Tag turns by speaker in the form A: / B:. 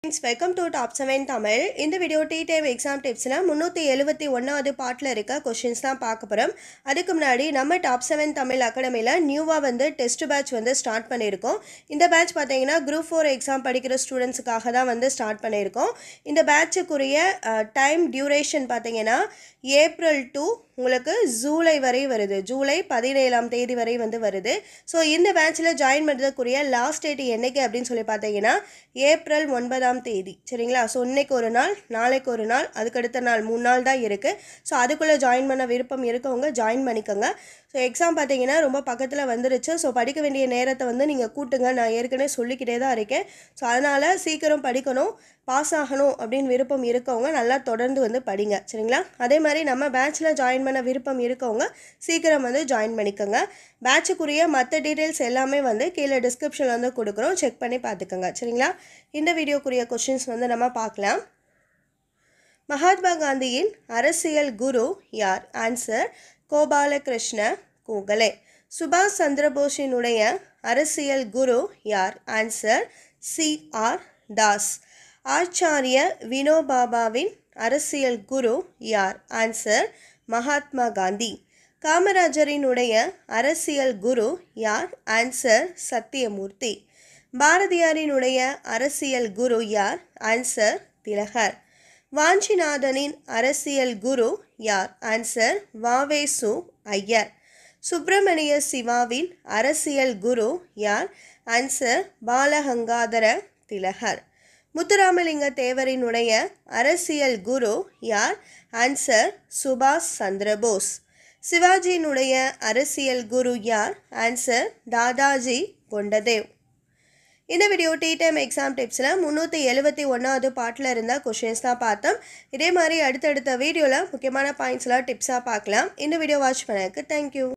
A: welcome to top seven Tamil இந்த video டி time exam டிப்ஸில் முந்நூற்றி எழுபத்தி ஒன்றாவது பாட்டில் இருக்க கொஷின்ஸ் தான் பார்க்க போகிறோம் அதுக்கு முன்னாடி நம்ம டாப் செவன் தமிழ் அகாடமியில் நியூவாக வந்து டெஸ்ட் பேட்ச் வந்து ஸ்டார்ட் பண்ணியிருக்கோம் இந்த பேட்ச் பார்த்தீங்கன்னா குரூப் ஃபோர் எக்ஸாம் படிக்கிற ஸ்டூடெண்ட்ஸுக்காக தான் வந்து ஸ்டார்ட் பண்ணியிருக்கோம் இந்த பேட்சுக்குரிய டைம் டியூரேஷன் பார்த்தீங்கன்னா ஏப்ரல் டு உங்களுக்கு ஜூலை வரை வருது ஜூலை பதினேழாம் தேதி வரை வந்து வருது ஸோ இந்த பேட்சில் ஜாயின் பண்ணுறதுக்குரிய லாஸ்ட் டேட் என்னைக்கு அப்படின்னு சொல்லி பார்த்தீங்கன்னா ஏப்ரல் ஒன்பதாம் தேதி சரிங்களா ஸோ இன்னைக்கு ஒரு நாள் நாளைக்கு ஒரு நாள் அதுக்கடுத்த நாள் மூணு நாள் தான் இருக்குது ஸோ அதுக்குள்ளே ஜாயின் பண்ண விருப்பம் இருக்கவங்க ஜாயின் பண்ணிக்கோங்க ஸோ எக்ஸாம் பார்த்தீங்கன்னா ரொம்ப பக்கத்தில் வந்துருச்சு ஸோ படிக்க வேண்டிய நேரத்தை வந்து நீங்கள் கூட்டுங்க நான் ஏற்கனவே சொல்லிக்கிட்டே தான் இருக்கேன் ஸோ அதனால் சீக்கிரம் படிக்கணும் பாஸ் ஆகணும் அப்படின்னு விருப்பம் இருக்கவங்க நல்லா தொடர்ந்து வந்து படிங்க சரிங்களா அதே மாதிரி நம்ம பேட்சில் ஜாயின் பண்ண விருப்பம் இருக்கவங்க சீக்கிரம் வந்து ஜாயின் பண்ணிக்கோங்க பேட்சுக்குரிய மற்ற டீட்டெயில்ஸ் எல்லாமே வந்து கீழே டிஸ்கிரிப்ஷனில் வந்து கொடுக்குறோம் செக் பண்ணி பார்த்துக்கோங்க சரிங்களா இந்த வீடியோக்குரிய கொஷின்ஸ் வந்து நம்ம பார்க்கலாம் மகாத்மா காந்தியின் அரசியல் குரு யார் ஆன்சர் கோபாலகிருஷ்ண கூகலே சுபாஷ் சந்திரபோஸினுடைய அரசியல் குரு யார் answer C R Das Acharya வினோபாபாவின் அரசியல் குரு யார் ஆன்சர் மகாத்மா காந்தி காமராஜரினுடைய அரசியல் குரு யார் ஆன்சர் சத்தியமூர்த்தி பாரதியாரினுடைய அரசியல் குரு யார் ஆன்சர் திலகர் வாஞ்சிநாதனின் அரசியல் குரு யார் ஆன்சர் வாவேசு ஐயர் சுப்பிரமணிய சிவாவின் அரசியல் குரு யார் ஆன்சர் பாலகங்காதர திலகர் முத்துராமலிங்க தேவரினுடைய அரசியல் குரு யார் ஆன்சர் சுபாஷ் சந்திரபோஸ் சிவாஜியினுடைய அரசியல் குரு யார் ஆன்சர் தாதாஜி கொண்டதேவ் இந்த வீடியோ டி டைம் எக்ஸாம் டிப்ஸில் முந்நூற்றி எழுபத்தி ஒன்றாவது பாட்டில் இருந்த கொஷின்ஸ் தான் பார்த்தோம் இதே மாதிரி அடுத்தடுத்த வீடியோவில் முக்கியமான பாயிண்ட்ஸ்லாம் டிப்ஸாக பார்க்கலாம் இந்த வீடியோ வாட்ச் பண்ணதுக்கு தேங்க்யூ